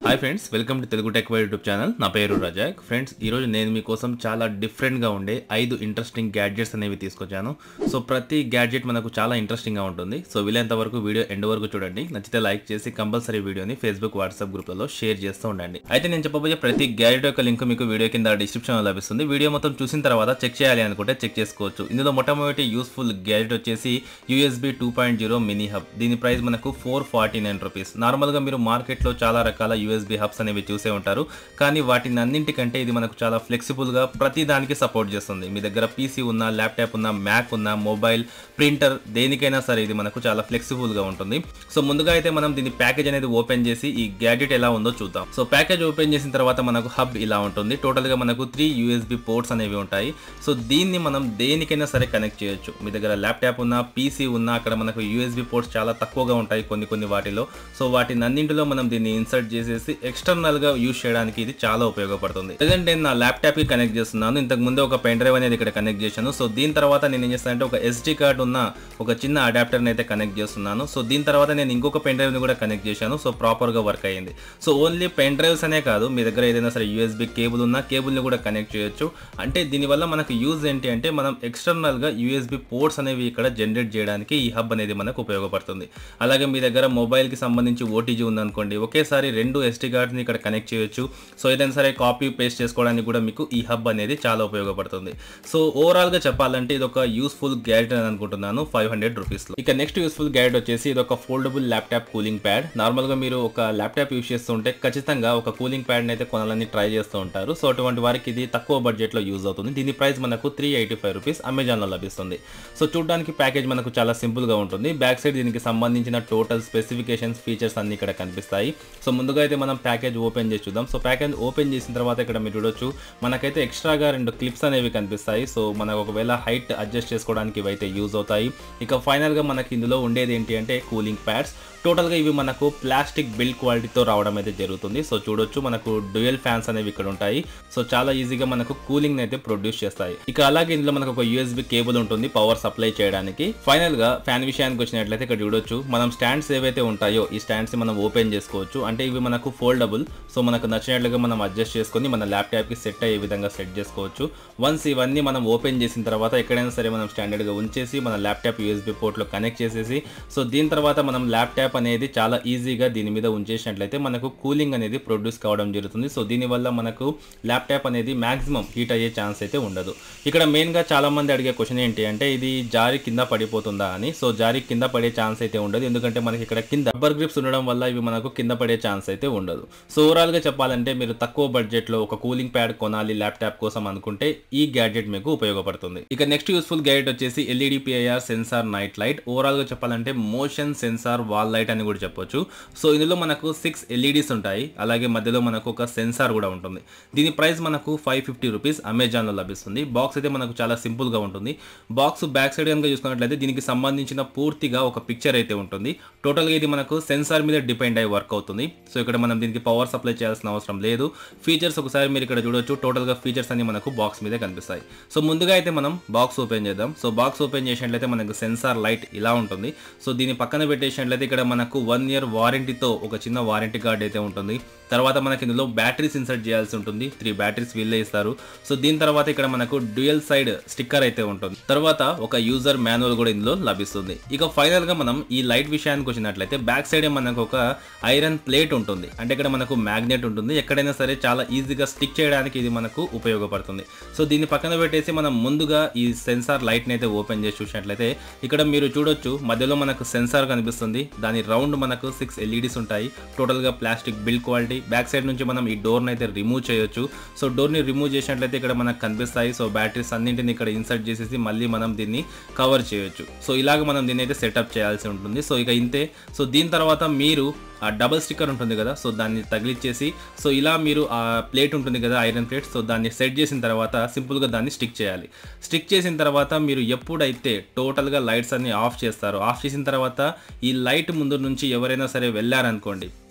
hi friends welcome to Telugu tech వై YouTube channel నా పేరు రజాక్ ఫ్రెండ్స్ ఈరోజు నేను మీకోసం చాలా డిఫరెంట్గా ఉండే ఐదు ఇంట్రెస్టింగ్ గ్యాడ్జెట్స్ అనేవి తీసుకొచ్చాను సో ప్రతి గ్యాడ్జెట్ మనకు చాలా ఇంట్రెస్టింగ్గా ఉంటుంది సో వీలైనంత వరకు వీడియో ఎండ్ వరకు చూడండి నచ్చితే లైక్ చేసి కంపల్సరీ వీడియోని ఫేస్బుక్ వాట్సాప్ గ్రూప్లలో షేర్ చేస్తూ ఉండండి అయితే నేను చెప్పబోయే ప్రతి గ్యాడ్జెట్ యొక్క లింక్ మీకు వీడియో కింద డిస్క్రిప్షన్లో లభిస్తుంది వీడియో మొత్తం చూసిన తర్వాత చెక్ చేయాలి అనుకుంటే చెక్ చేసుకోవచ్చు ఇందులో మొట్టమొదటి యూస్ఫుల్ గ్యాడ్జెట్ వచ్చేసి USB two point zero mini hub దీని ప్రైస్ మనకు ఫోర్ ఫార్టీ నైన్ రూపీస్ నార్మల్గా మీరు మార్కెట్లో చాలా రకాల యూఎస్బి హబ్స్ అనేవి చూసే ఉంటారు కానీ వాటిని అన్నింటికంటే ఇది మనకు చాలా ఫ్లెక్సిబుల్గా ప్రతి దానికి సపోర్ట్ చేస్తుంది మీ దగ్గర పీసీ ఉన్న ల్యాప్టాప్ ఉన్న మ్యాక్ ఉన్న మొబైల్ ప్రింటర్ దేనికైనా సరే ఇది మనకు చాలా ఫ్లెక్సిబుల్గా ఉంటుంది సో ముందుగా అయితే మనం దీని ప్యాకేజ్ అనేది ఓపెన్ చేసి ఈ గ్యాడ్జెట్ ఎలా ఉందో చూద్దాం సో ప్యాకేజ్ ఓపెన్ చేసిన తర్వాత మనకు హబ్ ఇలా ఉంటుంది టోటల్గా మనకు త్రీ యూఎస్బి పోర్ట్స్ అనేవి ఉంటాయి సో దీన్ని మనం దేనికైనా సరే కనెక్ట్ చేయొచ్చు మీ దగ్గర ల్యాప్టాప్ ఉన్న పీసీ ఉన్న అక్కడ మనకు యూఎస్బి పోర్ట్స్ చాలా తక్కువగా ఉంటాయి కొన్ని కొన్ని వాటిలో సో వాటిని అన్నింటిలో మనం దీన్ని ఇన్సర్ట్ చేసేసి ఎక్స్టర్నల్ గా యూజ్ చేయడానికి ఇది చాలా ఉపయోగపడుతుంది ప్రజెంట్ నేను నా ల్యాప్టాప్ కి కనెక్ట్ చేస్తున్నాను ఇంతకు ముందే ఒక పెన్ డ్రైవ్ అనేది ఇక్కడ కనెక్ట్ చేశాను సో దీని తర్వాత నేను ఏం చేస్తానంటే ఒక ఎస్డి కార్డ్ ఉన్న ఒక చిన్న అడాప్టర్ అయితే కనెక్ట్ చేస్తున్నాను సో దీని తర్వాత నేను ఇంకొక పెన్ డ్రైవ్ ని కూడా కనెక్ట్ చేశాను సో ప్రాపర్ గా వర్క్ అయ్యింది సో ఓన్లీ పెన్ డ్రైవ్స్ అనే కాదు మీ దగ్గర ఏదైనా సరే యూఎస్బి కేబుల్ ఉన్న కేబుల్ ని కూడా కనెక్ట్ చేయొచ్చు అంటే దీనివల్ల మనకు యూజ్ ఏంటి అంటే మనం ఎక్స్టర్నల్ గా యూఎస్బి పోర్ట్స్ అనేవి ఇక్కడ జనరేట్ చేయడానికి ఈ హబ్ అనేది మనకు ఉపయోగపడుతుంది అలాగే మీ దగ్గర మొబైల్ కి సంబంధించి ఓటీజీ ఉందనుకోండి ఒకేసారి రెండు ఎస్టీ కార్డ్స్ ని ఇక్కడ కనెక్ట్ చేయొచ్చు సో ఏదైనా సరే కాపీ పేస్ట్ చేసుకోవడానికి కూడా మీకు ఈ హబ్ అనేది చాలా ఉపయోగపడుతుంది సో ఓవరాల్ గా చెప్పాలంటే ఇది ఒక యూస్ఫుల్ గ్యాడెట్ అని అనుకుంటున్నాను ఫైవ్ హండ్రెడ్ రూపీస్ లో ఇక నెక్స్ట్ యూస్ఫుల్ గ్యాడెట్ వచ్చేసి ఇది ఒక foldable laptop cooling pad normal గా మీరు ఒక ల్యాప్టాప్ యూస్ చేస్తుంటే ఖచ్చితంగా ఒక కూలింగ్ ప్యాడ్ అయితే కొనాలని ట్రై చేస్తూ ఉంటారు సో అటువంటి వారికి ఇది తక్కువ బడ్జెట్ లో యూజ్ అవుతుంది దీని ప్రైస్ మనకు three eighty five rupees Amazon లో లభిస్తుంది సో చూడడానికి ప్యాకేజ్ మనకు చాలా సింపుల్ గా ఉంటుంది బ్యాక్ సైడ్ దీనికి సంబంధించిన టోటల్ స్పెసిఫికేషన్స్ ఫీచర్స్ అన్ని ఇక్కడ కనిపిస్తాయి సో ముందుగా అయితే మనం ప్యాకేజ్ ఓపెన్ చేసి చూద్దాం సో ప్యాకేజ్ ఓపెన్ చేసిన తర్వాత ఇక్కడ మీరు చూడొచ్చు మనకైతే ఎక్స్ట్రాగా రెండు క్లిప్స్ అనేవి కనిపిస్తాయి సో మనకు ఒకవేళ హైట్ అడ్జస్ట్ చేసుకోవడానికి ఇవైతే యూజ్ అవుతాయి ఇక ఫైనల్గా మనకి ఇందులో ఉండేది ఏంటి అంటే కూలింగ్ ప్యాడ్స్ టోటల్గా ఇవి మనకు ప్లాస్టిక్ బిల్డ్ క్వాలిటీతో రావడం అయితే జరుగుతుంది సో చూడొచ్చు మనకు డ్యూయల్ ఫ్యాన్స్ అనేవి ఇక్కడ ఉంటాయి సో చాలా ఈజీగా మనకు కూలింగ్ అయితే ప్రొడ్యూస్ చేస్తాయి ఇక అలాగే ఇందులో మనకు ఒక యూఎస్బి కేబుల్ ఉంటుంది పవర్ సప్లై చేయడానికి ఫైనల్ గా ఫ్యాన్ విషయానికి వచ్చినట్లయితే ఇక్కడ చూడొచ్చు మనం స్టాండ్స్ ఏవైతే ఉంటాయో ఈ స్టాండ్స్ మనం ఓపెన్ చేసుకోవచ్చు అంటే ఇవి మనకు ఫోల్డబుల్ సో మనకు నచ్చినట్లుగా మనం అడ్జస్ట్ చేసుకొని మన ల్యాప్టాప్ కి సెట్ అయ్యే విధంగా సెట్ చేసుకోవచ్చు వన్స్ ఇవన్నీ మనం ఓపెన్ చేసిన తర్వాత ఎక్కడైనా సరే మనం స్టాండర్డ్ గా ఉంచేసి మన ల్యాప్టాప్ యూఎస్బి పోర్ట్ లో కనెక్ట్ చేసేసి సో దీని తర్వాత మనం ల్యాప్టాప్ అనేది చాలా ఈజీగా దీని మీద ఉంచేసినట్లయితే మనకు కూలింగ్ అనేది ప్రొడ్యూస్ కావడం జరుగుతుంది సో దీనివల్ల మనకు ల్యాప్టాప్ అనేది మాక్సిమం హీట్ అయ్యే ఛాన్స్ అయితే ఉండదు ఇక్కడ మెయిన్గా చాలా మంది అడిగే క్వశ్చన్ ఏంటి అంటే ఇది జారి కింద పడిపోతుందా అని సో జారి కింద పడే ఛాన్స్ అయితే ఉండదు ఎందుకంటే మనకి ఇక్కడ కింద రబ్బర్ గ్రిప్స్ ఉండడం వల్ల ఇవి మనకు కింద పడే ఛాన్స్ అయితే ఉండదు సో ఓవరాల్గా చెప్పాలంటే మీరు తక్కువ బడ్జెట్లో ఒక కూలింగ్ ప్యాడ్ కొనాలి ల్యాప్టాప్ కోసం అనుకుంటే ఈ గ్యాడ్జెట్ మీకు ఉపయోగపడుతుంది ఇక నెక్స్ట్ యూస్ఫుల్ గ్యాడ్జెట్ వచ్చేసి LED PIR sensor night light ఓవరాల్గా చెప్పాలంటే మోషన్ సెన్సార్ వాల్ లైట్ అని కూడా చెప్పొచ్చు సో ఇందులో మనకు సిక్స్ ఎల్ఈడీస్ ఉంటాయి అలాగే మధ్యలో మనకు ఒక సెన్సార్ కూడా ఉంటుంది దీని ప్రైస్ మనకు ఫైవ్ ఫిఫ్టీ రూపీస్ అమెజాన్లో లభిస్తుంది బాక్స్ అయితే మనకు చాలా సింపుల్గా ఉంటుంది బాక్స్ బ్యాక్ సైడ్ కనుక చూసుకున్నట్లయితే దీనికి సంబంధించిన పూర్తిగా ఒక పిక్చర్ అయితే ఉంటుంది టోటల్గా ఇది మనకు సెన్సార్ మీద డిపెండ్ అయ్యి వర్క్ అవుతుంది సో ఇక్కడ మనం దీనికి పవర్ సప్లై చేయాల్సిన అవసరం లేదు ఫీచర్స్ ఒకసారి మీరు ఇక్కడ చూడొచ్చు టోటల్గా ఫీచర్స్ అన్ని మనకు బాక్స్ మీద కనిపిస్తాయి సో ముందుగా అయితే మనం బాక్స్ ఓపెన్ చేద్దాం సో బాక్స్ ఓపెన్ చేసినట్లయితే మనకు సెన్సార్ లైట్ ఇలా ఉంటుంది సో దీని పక్కన పెట్టేసినట్లయితే ఇక్కడ మనకు వన్ ఇయర్ వారంటీతో ఒక చిన్న వారంటీ కార్డ్ అయితే ఉంటుంది తర్వాత మనకి ఇందులో బ్యాటరీస్ ఇన్సర్ట్ చేయాల్సి ఉంటుంది త్రీ బ్యాటరీస్ వీళ్ళే ఇస్తారు సో దీని తర్వాత ఇక్కడ మనకు డ్యూయల్ సైడ్ స్టిక్కర్ అయితే ఉంటుంది తర్వాత ఒక యూజర్ మాన్యువల్ కూడా ఇందులో లభిస్తుంది ఇక ఫైనల్ గా మనం ఈ లైట్ విషయానికి వచ్చినట్లయితే బ్యాక్ సైడ్ మనకు ఒక ఐరన్ ప్లేట్ ఉంటుంది అంటే ఇక్కడ మనకు మ్యాగ్నెట్ ఉంటుంది ఎక్కడైనా సరే చాలా ఈజీగా స్టిక్ చేయడానికి ఇది మనకు ఉపయోగపడుతుంది సో దీన్ని పక్కన పెట్టేసి మనం ముందుగా ఈ సెన్సార్ లైట్ని అయితే ఓపెన్ చేసి చూసినట్లయితే ఇక్కడ మీరు చూడొచ్చు మధ్యలో మనకు సెన్సార్ కనిపిస్తుంది దాని రౌండ్ మనకు సిక్స్ ఎల్ఈడీస్ ఉంటాయి టోటల్గా plastic build quality back side నుంచి మనం ఈ డోర్ని అయితే రిమూవ్ చేయొచ్చు సో డోర్ని రిమూవ్ చేసినట్లయితే ఇక్కడ మనకు కనిపిస్తాయి సో బ్యాటరీస్ అన్నింటిని ఇక్కడ ఇన్సర్ట్ చేసేసి మళ్ళీ మనం దీన్ని కవర్ చేయొచ్చు సో ఇలాగ మనం దీన్ని అయితే సెటప్ చేయాల్సి ఉంటుంది సో ఇక ఇంతే సో దీని తర్వాత మీరు ఆ డబల్ స్టిక్కర్ ఉంటుంది కదా సో దాన్ని తగిలిచ్చేసి సో ఇలా మీరు ఆ ప్లేట్ ఉంటుంది కదా ఐరన్ ప్లేట్ సో దాన్ని సెట్ చేసిన తర్వాత సింపుల్గా దాన్ని స్టిక్ చేయాలి స్టిక్ చేసిన తర్వాత మీరు ఎప్పుడైతే టోటల్గా లైట్స్ అన్ని ఆఫ్ చేస్తారో ఆఫ్ చేసిన తర్వాత ఈ లైట్ ముందు నుంచి ఎవరైనా సరే వెళ్ళారనుకోండి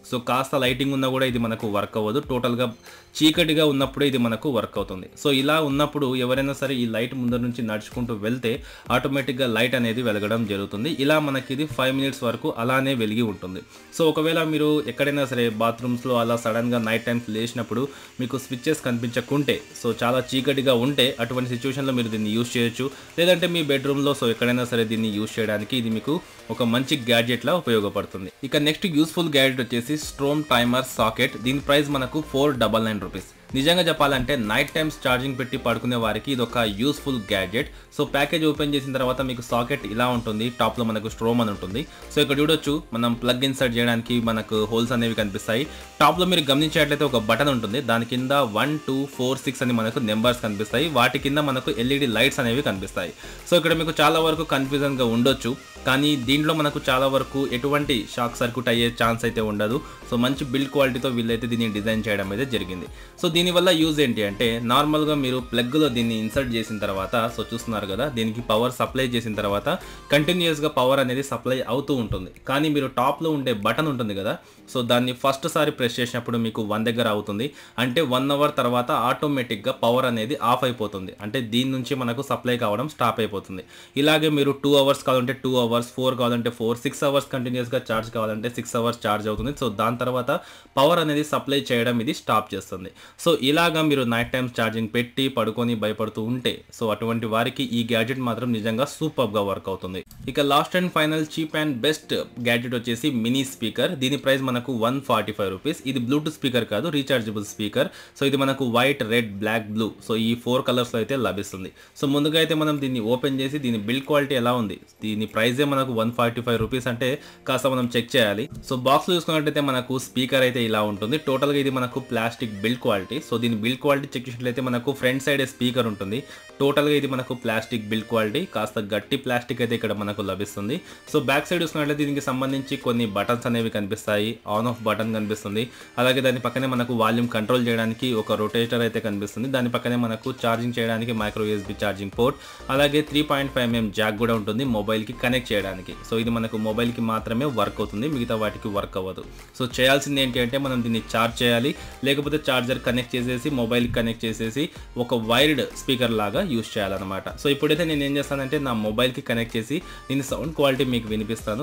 సో కాస్త లైటింగ్ ఉన్నా కూడా ఇది మనకు వర్క్ అవ్వదు టోటల్గా చీకటిగా ఉన్నప్పుడే ఇది మనకు వర్క్ అవుతుంది సో ఇలా ఉన్నప్పుడు ఎవరైనా సరే ఈ లైట్ ముందర నుంచి నడుచుకుంటూ వెళ్తే ఆటోమేటిక్గా లైట్ అనేది వెలగడం జరుగుతుంది ఇలా మనకి ఇది ఫైవ్ మినిట్స్ వరకు అలానే వెలిగి ఉంటుంది సో ఒకవేళ మీరు ఎక్కడైనా సరే బాత్రూమ్స్లో అలా సడన్గా నైట్ టైమ్స్ లేచినప్పుడు మీకు స్విచ్చెస్ కనిపించకుంటే సో చాలా చీకటిగా ఉంటే అటువంటి సిచ్యువేషన్లో మీరు దీన్ని యూస్ చేయొచ్చు లేదంటే మీ బెడ్రూమ్లో సో ఎక్కడైనా సరే దీన్ని యూస్ చేయడానికి ఇది మీకు ఒక మంచి గ్యాడ్జెట్ లా ఉపయోగపడుతుంది ఇక నెక్స్ట్ యూస్ఫుల్ గ్యాడ్జెట్ వచ్చేసి స్ట్రోమ్ టైమర్ సాకెట్ దీని ప్రైస్ మనకు ఫోర్ డబల్ నైన్ రూపీస్ నిజంగా చెప్పాలంటే నైట్ టైమ్స్ ఛార్జింగ్ పెట్టి పడుకునే వారికి ఇది ఒక useful gadget so package open చేసిన తర్వాత మీకు సాకెట్ ఇలా ఉంటుంది టాప్లో మనకు స్ట్రోమ్ అని ఉంటుంది సో ఇక్కడ చూడొచ్చు మనం ప్లగ్ ఇన్సర్ట్ చేయడానికి మనకు హోల్స్ అనేవి కనిపిస్తాయి టాప్లో మీరు గమనించేట్లయితే ఒక బటన్ ఉంటుంది దాని కింద వన్ టూ ఫోర్ సిక్స్ అని మనకు నెంబర్స్ కనిపిస్తాయి వాటి కింద మనకు ఎల్ఈడి లైట్స్ అనేవి కనిపిస్తాయి సో ఇక్కడ మీకు చాలా వరకు కన్ఫ్యూజన్గా ఉండొచ్చు కానీ దీంట్లో మనకు చాలా వరకు ఎటువంటి షాక్ సర్క్యూట్ అయ్యే ఛాన్స్ అయితే ఉండదు సో మంచి బిల్డ్ క్వాలిటీతో వీళ్ళైతే దీన్ని డిజైన్ చేయడం అయితే జరిగింది సో దీనివల్ల యూజ్ ఏంటి అంటే నార్మల్గా మీరు ప్లగ్లో దీన్ని ఇన్సర్ట్ చేసిన తర్వాత సో చూస్తున్నారు కదా దీనికి పవర్ సప్లై చేసిన తర్వాత కంటిన్యూస్గా పవర్ అనేది సప్లై అవుతూ ఉంటుంది కానీ మీరు టాప్లో ఉండే బటన్ ఉంటుంది కదా సో దాన్ని ఫస్ట్ సారి ప్రెస్ చేసినప్పుడు మీకు వన్ దగ్గర అవుతుంది అంటే వన్ అవర్ తర్వాత ఆటోమేటిక్గా పవర్ అనేది ఆఫ్ అయిపోతుంది అంటే దీని నుంచి మనకు సప్లై కావడం స్టాప్ అయిపోతుంది ఇలాగే మీరు టూ అవర్స్ కావాలంటే టూ అవర్స్ ఫోర్ కావాలంటే ఫోర్ సిక్స్ అవర్స్ కంటిన్యూస్గా ఛార్జ్ కావాలంటే సిక్స్ అవర్స్ ఛార్జ్ అవుతుంది సో దాని తర్వాత పవర్ అనేది సప్లై చేయడం ఇది స్టాప్ చేస్తుంది సో ఇలాగా మీరు నైట్ టైమ్స్ ఛార్జింగ్ పెట్టి పడుకొని భయపడుతూ ఉంటే సో అటువంటి వారికి ఈ గ్యాడ్జెట్ మాత్రం నిజంగా సూపర్గా వర్క్ అవుతుంది ఇక last and final cheap and best gadget వచ్చేసి మినీ స్పీకర్ దీని ప్రైస్ మనకు వన్ ఫార్టీ ఫైవ్ రూపీస్ ఇది బ్లూటూత్ స్పీకర్ కాదు రీఛార్జబుల్ స్పీకర్ సో ఇది మనకు white red black blue so ఈ ఫోర్ కలర్స్లో అయితే లభిస్తుంది సో ముందుగా అయితే మనం దీన్ని ఓపెన్ చేసి దీని బిల్డ్ క్వాలిటీ ఎలా ఉంది దీని ప్రైజే మనకు వన్ ఫార్టీ ఫైవ్ రూపీస్ అంటే కాస్త మనం చెక్ చేయాలి సో బాక్స్ చూసుకున్నట్టయితే మనకు స్పీకర్ అయితే ఇలా ఉంటుంది టోటల్గా ఇది మనకు ప్లాస్టిక్ బిల్డ్ క్వాలిటీ సో దీని బిల్డ్ క్వాలిటీ చెక్ చేసినట్లయితే మనకు ఫ్రంట్ సైడ్ స్పీకర్ ఉంటుంది టోటల్గా ఇది మనకు ప్లాస్టిక్ బిల్డ్ క్వాలిటీ కాస్త గట్టి ప్లాస్టిక్ అయితే ఇక్కడ మనకు లభిస్తుంది సో బ్యాక్ సైడ్ చూసుకున్నట్లయితే దీనికి సంబంధించి కొన్ని బటన్స్ అనేవి కనిపిస్తాయి ఆన్ ఆఫ్ బటన్ కనిపిస్తుంది అలాగే దాని పక్కనే మనకు వాల్యూమ్ కంట్రోల్ చేయడానికి ఒక రొటేటర్ అయితే కనిపిస్తుంది దాని పక్కనే మనకు ఛార్జింగ్ చేయడానికి మైక్రో యూఎస్బి ఛార్జింగ్ పోర్ట్ అలాగే three point five mm jack కూడా ఉంటుంది మొబైల్కి కనెక్ట్ చేయడానికి సో ఇది మనకు మొబైల్కి మాత్రమే వర్క్ అవుతుంది మిగతా వాటికి వర్క్ అవ్వదు సో చేయాల్సింది ఏంటి అంటే మనం దీన్ని ఛార్జ్ చేయాలి లేకపోతే ఛార్జర్ కనెక్ట్ చేసేసి మొబైల్కి కనెక్ట్ చేసేసి ఒక వైర్డ్ స్పీకర్ లాగా యూస్ చేయాలన్నమాట సో ఇప్పుడైతే నేను ఏం చేస్తానంటే నా మొబైల్కి కనెక్ట్ చేసి దీని సౌండ్ క్వాలిటీ మీకు వినిపిస్తాను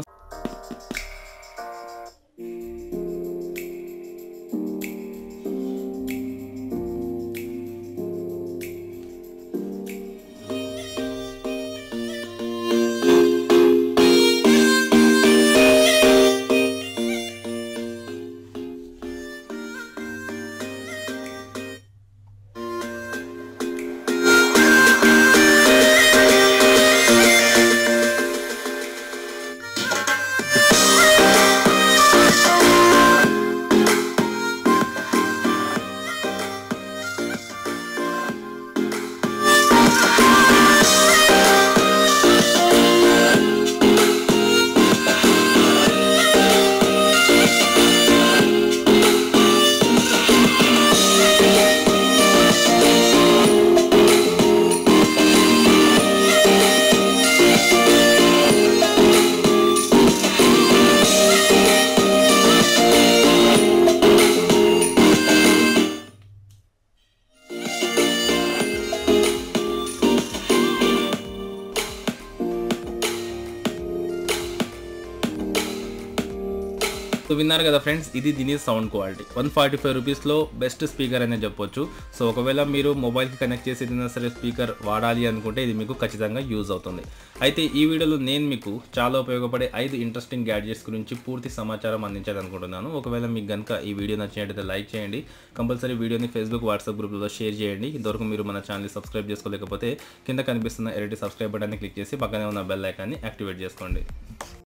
సో విన్నారు కదా ఫ్రెండ్స్ ఇది దీని sound quality one forty five రూపీస్లో బెస్ట్ స్పీకర్ అనే చెప్పొచ్చు సో ఒకవేళ మీరు మొబైల్కి కనెక్ట్ చేసి ఏదైనా సరే స్పీకర్ వాడాలి అనుకుంటే ఇది మీకు ఖచ్చితంగా యూజ్ అవుతుంది అయితే ఈ వీడియోలో నేను మీకు చాలా ఉపయోగపడే ఐదు ఇంట్రెస్టింగ్ గ్యాడ్జెట్స్ గురించి పూర్తి సమాచారం అందించాలనుకుంటున్నాను ఒకవేళ మీకు కనుక ఈ వీడియో నచ్చినట్టయితే లైక్ చేయండి కంపల్సరీ వీడియోని ఫేస్బుక్ వాట్సాప్ గ్రూప్లో షేర్ చేయండి ఇంతవరకు మీరు మన ఛానల్ సబ్స్క్రైబ్ చేసుకోలేకపోతే కింద కనిపిస్తున్న ఎరటి సబ్స్క్రైబ్ బటన్ని క్లిక్ చేసి పక్కనే ఉన్న బెల్ ఐకాన్ని యాక్టివేట్ చేసుకోండి